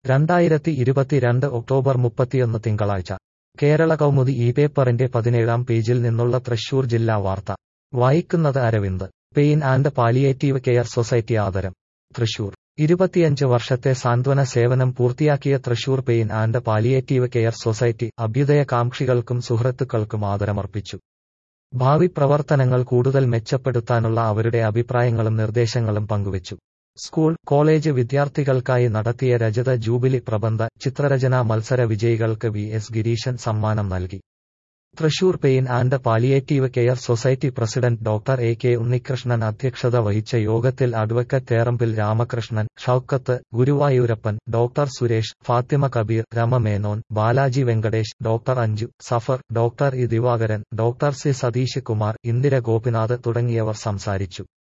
രണ്ടായിരത്തി ഇരുപത്തിരണ്ട് ഒക്ടോബർ മുപ്പത്തിയൊന്ന് തിങ്കളാഴ്ച കേരള കൗമുദി ഈ പേപ്പറിന്റെ പതിനേഴാം പേജിൽ നിന്നുള്ള തൃശൂർ ജില്ലാ വാർത്ത വായിക്കുന്നത് Aravind pain and palliative care society ആദരം തൃശൂർ ഇരുപത്തിയഞ്ച് വർഷത്തെ സാന്ത്വന സേവനം പൂർത്തിയാക്കിയ Thrissur pain and palliative care society അഭ്യുദയകാംക്ഷികൾക്കും സുഹൃത്തുക്കൾക്കും ആദരമർപ്പിച്ചു ഭാവി പ്രവർത്തനങ്ങൾ കൂടുതൽ മെച്ചപ്പെടുത്താനുള്ള അവരുടെ അഭിപ്രായങ്ങളും നിർദ്ദേശങ്ങളും പങ്കുവച്ചു സ്കൂൾ കോളേജ് വിദ്യാർത്ഥികൾക്കായി നടത്തിയ രജത ജൂബിലി പ്രബന്ധ ചിത്രരചനാ മത്സര വിജയികൾക്ക് വി എസ് ഗിരീശൻ സമ്മാനം നൽകി Thrissur pain and palliative care society president doctor A K Unnikrishnan അധ്യക്ഷത വഹിച്ച യോഗത്തിൽ advocate Therambil Ramakrishnan Shoukath Guruvayurappan doctor Suresh Fathima Kabeer Rama Menon Balaji Venkatesh doctor Anju Safar doctor E Divakaran doctor C Satheesh Kumar Indira Gopinath തുടങ്ങിയവർ സംസാരിച്ചു